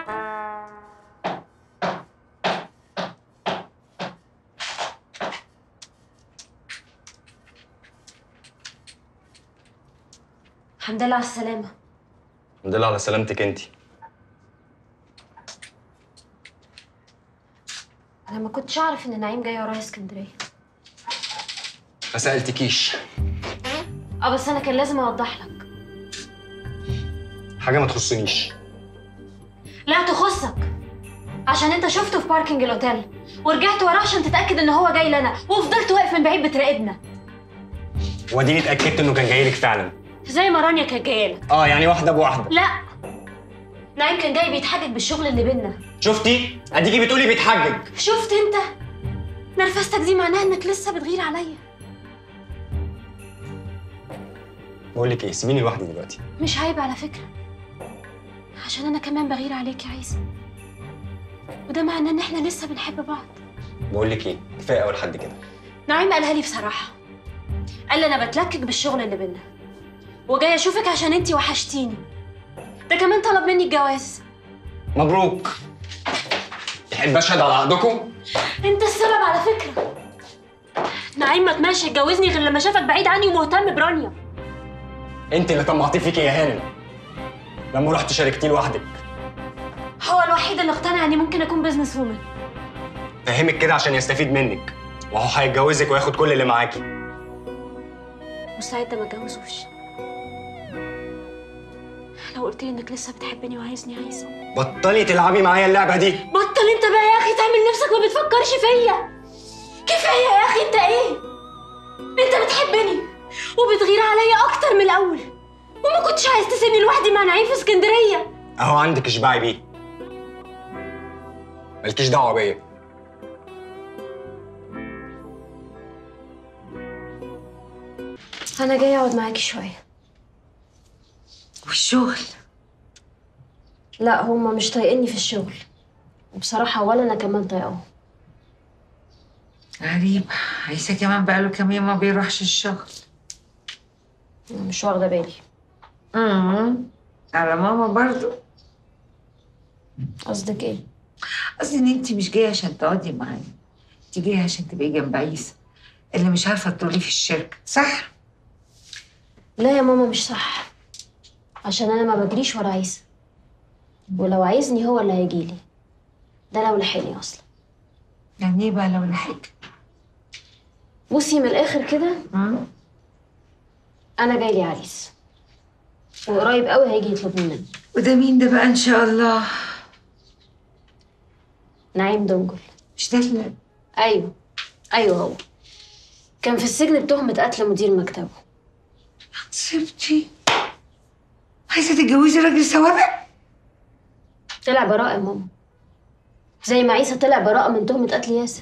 الحمد لله على السلامة الحمد لله على سلامتك انت أنا ما كنتش أعرف إن نعيم جاي ورايا اسكندرية ما سالتكيش أه بس أنا كان لازم أوضح لك حاجه ما تخصنيش لا تخصك عشان أنت شفته في باركينج الأوتيل ورجعت وراه عشان تتأكد إن هو جاي لنا وفضلت واقف من بعيد بتراقبنا واديني اتاكدت انه كان جاي لك فعلا زي ما رانيا كانت جايه لك اه يعني واحده بواحده لا نعيم كان جاي بيتحجج بالشغل اللي بينا شفتي اديكي بتقولي بيتحجج شفت انت نرفزتك دي معناها انك لسه بتغير عليا بقول لك ايه سيبيني لوحدي دلوقتي مش عيب على فكره عشان انا كمان بغير عليك يا عيسى وده معناه ان احنا لسه بنحب بعض بقول لك ايه كفايه اول حد كده نعيم قالها لي بصراحه قال لي انا بتلكك بالشغل اللي بينا وجاي اشوفك عشان انتي وحشتيني ده كمان طلب مني الجواز مبروك تحب اشهد على عقدكم انت السبب على فكره نعيم ما كملش يتجوزني غير لما شافك بعيد عني ومهتم برانيا انت اللي طمعتي فيكي يا هانم لما رحت شاركتيه لوحدك هو الوحيد اللي اقتنع اني ممكن اكون بزنس وومن فهمك كده عشان يستفيد منك وهو هيتجوزك وياخد كل اللي معاكي مستعده ما اتجوزوش لو قلت لي انك لسه بتحبني وعايزني عايزه بطلي تلعبي معايا اللعبه دي بطل انت بقى يا اخي تعمل نفسك ما بتفكرش فيا كفايه يا اخي انت ايه انت بتحبني وبتغير عليا اكتر من الاول وما كنتش عايز تسيبني لوحدي مع نعيم في اسكندريه اهو عندك اشبعي بيه مالكيش دعوه بيا انا جايه اقعد معاكي شويه والشغل لا هما مش طايقيني في الشغل وبصراحه ولا انا كمان طايقاهم غريب عيسى كمان بقاله كام يوم ما بيروحش الشغل انا مش واخده بالي امم على ماما برضو قصدك ايه قصدي ان انت مش جايه عشان تقعدي معايا انت جايه عشان تبقي جنب عيسى اللي مش عارفه تطوليه في الشركه صح لا يا ماما مش صح عشان انا ما بجريش ورا عيسى ولو عايزني هو اللي هيجيلي ده لو لحقني اصلا يعني ايه بقى لو لحق بصي من الاخر كده امم انا جاي لي عريس وقريب قوي هيجي يطلب مني وده مين ده بقى ان شاء الله نعيم دنجل مش ده اللي ايوه ايوه هو كان في السجن بتهمة قتل مدير مكتبه سبتي عايزه تتجوزي راجل سوابق طلع براءة يا ماما زي ما عيسى طلع براءة من تهمة قتل ياسر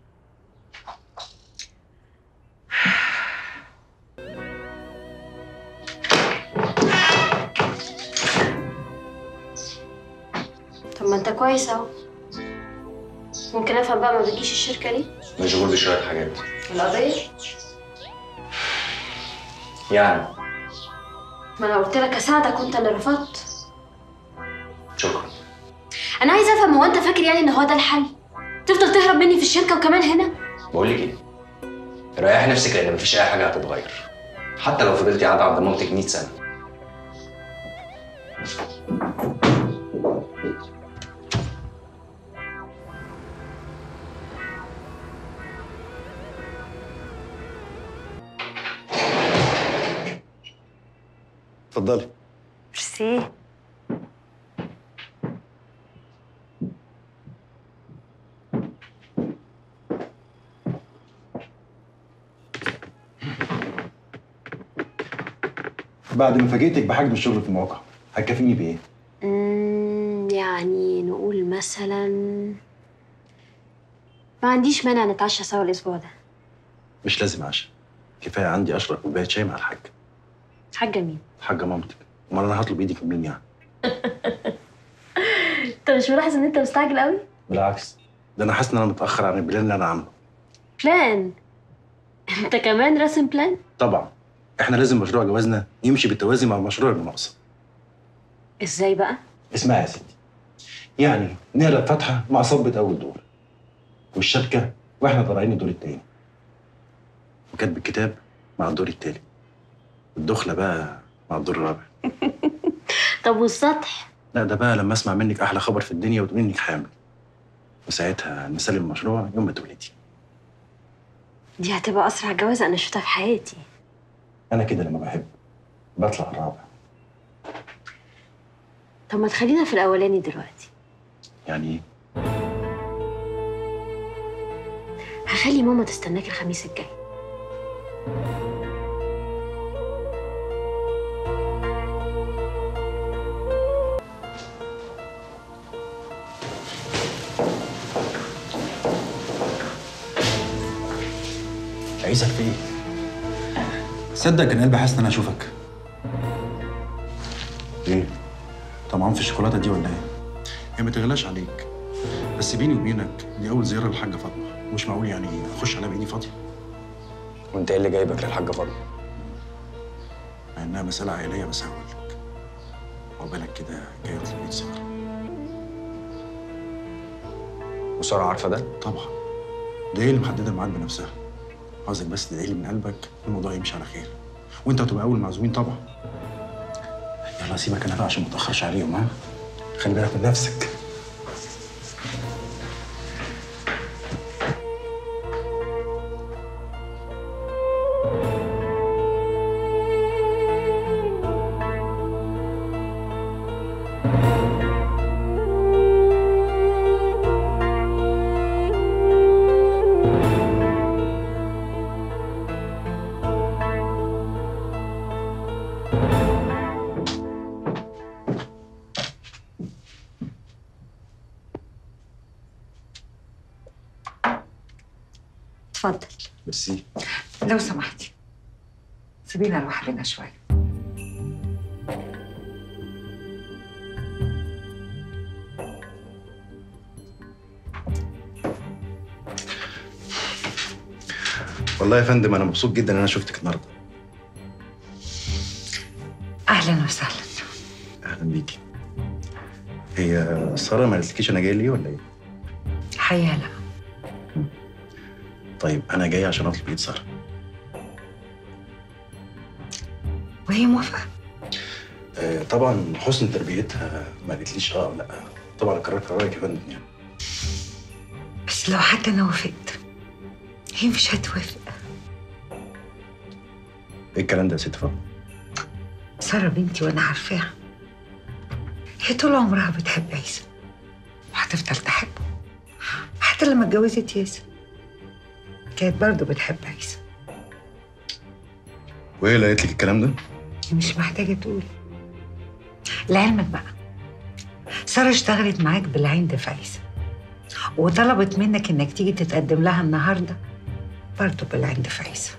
طب ما انت كويس اهو ممكن افهم بقى ما بتجيش الشركة ليه؟ مشغول بشويه حاجات القضية؟ يعني ما انا قلت لك اساعدك وانت اللي رفضت شكرا انا عايزه افهم هو انت فاكر يعني ان هو ده الحل تفضل تهرب مني في الشركه وكمان هنا بقول لك ايه ريحي نفسك لان مفيش اي حاجه هتتغير حتى لو فضلتي قاعده عند مامتك 100 سنه اتفضلي ميرسي بعد ما فاجئتك بحجم الشغل في الموقع هتكافئني بايه؟ امم يعني نقول مثلا ما عنديش مانع نتعشى سوا الاسبوع ده مش لازم عشاء كفايه عندي اشرب كوبايه شاي مع الحاج حاجه مين الحاجه مامتك امال انا هطلب ايدك من مين يعني؟ انت مش ملاحظ ان انت مستعجل قوي بالعكس ده انا حاسس ان انا متاخر عن البلان اللي انا عامله بلان انت كمان راسم بلان طبعا احنا لازم مشروع جوازنا يمشي بالتوازي مع مشروع المناقصه ازاي بقى اسمعي يا ستي يعني نقرا الفاتحه مع صبة اول دور والشبكه واحنا طالعين الدور التاني وكاتب الكتاب مع الدور التالي والدخله بقى مع الدور الرابع طب والسطح لا ده بقى لما اسمع منك احلى خبر في الدنيا وتقولي انك حامل وساعتها نسلم المشروع يوم ما تولدي دي هتبقى اسرع جوازه انا شفتها في حياتي انا كده لما بحب بطلع الرابع طب ما تخلينا في الاولاني دلوقتي يعني ايه هخلي ماما تستناك الخميس الجاي عيسى في ايه؟ صدق كان قلبي حاسس ان انا اشوفك ايه؟ طمعان في الشوكولاته دي ولا ايه؟ هي ما تغلاش عليك بس بيني وبينك دي اول زياره للحاجه فاطمه مش معقول يعني اخش عليها بايدي فاضيه وانت ايه اللي جايبك للحاجه فاطمه مع انها مساله عائليه بس هقول لك عقبالك كده جاي اطلب ايد ساره وساره عارفه ده طبعا ده هي اللي محدده الميعاد بنفسها عاوزك بس تدعي لي من قلبك الموضوع يمشي على خير وانت هتبقى اول معزومين طبعا يلا سيبك انا بقى عشان ما اتاخرش عليهم ها خلي بالك من نفسك اتفضل ميرسي لو سمحتي سيبينا لوحدنا شويه والله يا فندم انا مبسوط جدا ان انا شفتك النهارده اهلا وسهلا اهلا بيكي هي ساره ما قالتلكيش انا جاي ليه ولا ايه؟ حقيقه لا طيب انا جاي عشان اطلب ايد ساره وهي موافقه آه، طبعا حسن تربيتها ما قالتليش اه ولا لا طبعا القرار قرارك يا فندم يعني بس لو حتى انا وافقت هي مش هتوافق ايه الكلام ده يا ست فاطمه؟ ساره بنتي وانا عارفاها هي طول عمرها بتحب عيسى وهتفضل تحبه حتى لما اتجوزت ياسر كانت برضه بتحب عيسى وايه اللي قالت لك الكلام ده؟ هي مش محتاجة تقول لعلمك بقى سارة اشتغلت معاك بالعند في عيسى وطلبت منك انك تيجي تتقدم لها النهارده برضه بالعند في عيسى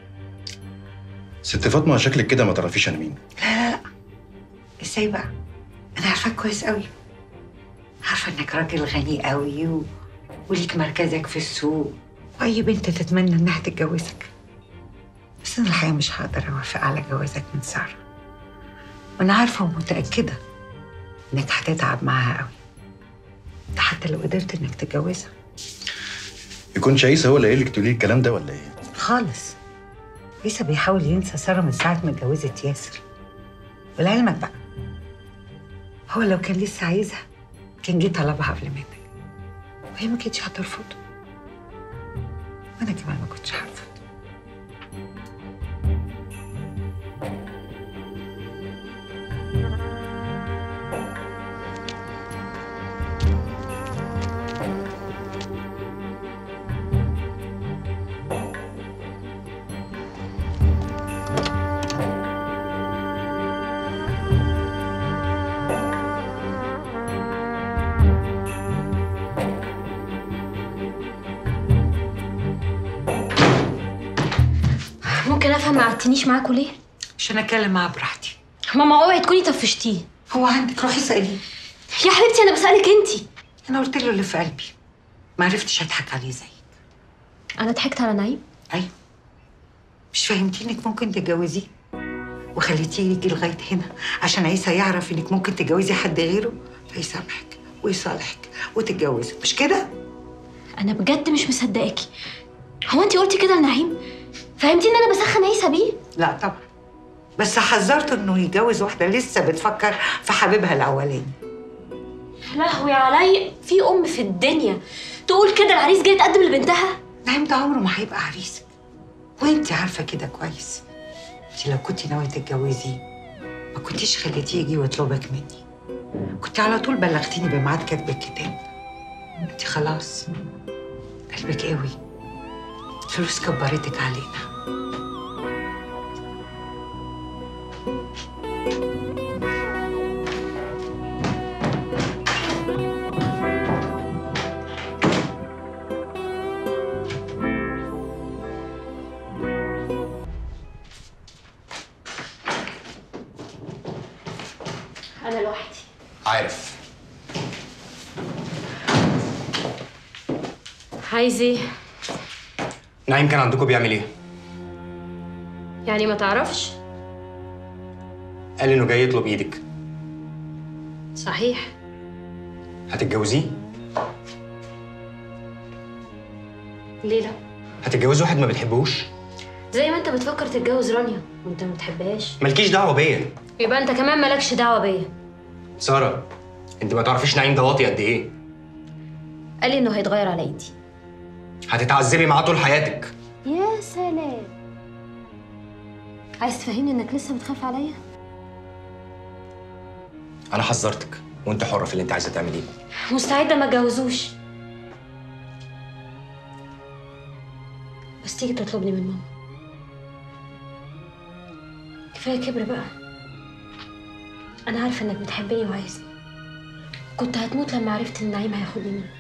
ست فاطمه شكلك كده ما تعرفيش انا مين لا لا لا ازاي بقى انا عارفاك كويس قوي عارفه انك راجل غني قوي و... وليك مركزك في السوق واي بنت تتمنى انها تتجوزك بس انا الحقيقه مش هقدر اوافق على جوازك من ساره وانا عارفه ومتاكده انك هتتعب معاها قوي ده حتى لو قدرت انك تتجوزها يكونش عيسى هو اللي قايل لك تقولي لي الكلام ده ولا ايه؟ خالص لسه بيحاول ينسى ساره من ساعه ما اتجوزت ياسر ولعلمك بقى هو لو كان لسه عايزها كان جه طلبها قبل منك وهي ما كانتش هترفضه وانا كمان ما كنتش هرفض ممكن افهم ما قعدتنيش معاكوا ليه عشان اتكلم معاه براحتي ماما اوعي تكوني طفشتيه هو عندك روحي اساليه يا حبيبتي انا بسالك انتي انا قلت له اللي في قلبي ما عرفتش اضحك عليه زيك انا ضحكت على نعيم ايوه مش فهمتي انك ممكن تتجوزيه وخليتيه يجي لغايه هنا عشان عيسى يعرف انك ممكن تتجوزي حد غيره فيسامحك ويصالحك وتتجوزوا مش كده؟ انا بجد مش مصدقاكي هو انت قلتي كده لنعيم فهمتي ان انا بسخن عيسى بيه لا طبعا بس حذرته انه يتجوز واحده لسه بتفكر في حبيبها الاولاني لهوي علي في ام في الدنيا تقول كده العريس جاي يتقدم لبنتها نعيم ده عمره ما هيبقى عريسك وانت عارفه كده كويس انت لو كنت ناويه تتجوزيه ما كنتيش خليتيه يجي ويطلبك مني كنت على طول بلغتيني بميعاد كتب الكتاب انت خلاص قلبك قوي الفلوس كبرتك علينا انا لوحدي عارف عايز ايه نعيم كان عندكم بيعمل ايه؟ يعني ما تعرفش قال انه جاي يطلب ايدك صحيح هتتجوزيه؟ ليه لا هتتجوزي واحد ما بتحبوش؟ زي ما انت بتفكر تتجوز رانيا وانت ما بتحبهاش مالكيش دعوه بيا يبقى انت كمان مالكش دعوه بيا ساره انت ما تعرفيش نعيم ده واطي قد ايه قال لي انه هيتغير على ايدي هتتعذبي معاه طول حياتك يا سلام عايز تفهمني انك لسه بتخاف عليا انا حذرتك وانت حره في اللي انت عايزه تعمليه مستعده ما اتجوزوش بس تيجي تطلبني من ماما كفايه كبر بقى انا عارفه انك بتحبني وعايزني كنت هتموت لما عرفت ان نعيم هياخدني منك